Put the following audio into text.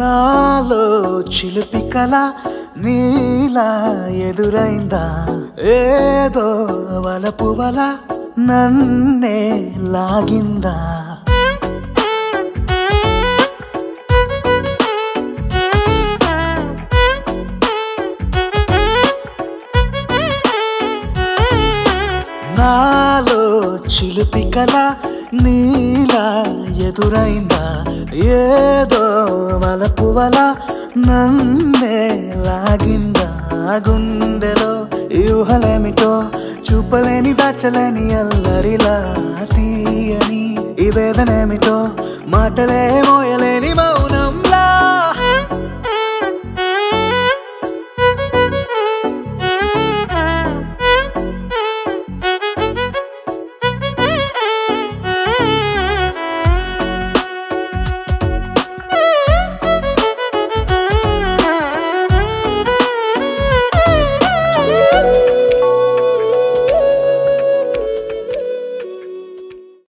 నాలో చిలిపి కల నీలా ఎదురైందా ఏదో వలపు వల నన్నే లాగిందా నాలో చిలిపి కల నీలా ఎదురైందా ఏదో వలపు వల నన్నే లాగిందా గుండెలో యూహలేమిటో చూపలేని దాచలేని అల్లరిలా తీయని ఈ వేదనేమిటో మాటలే మోయలేని మౌనం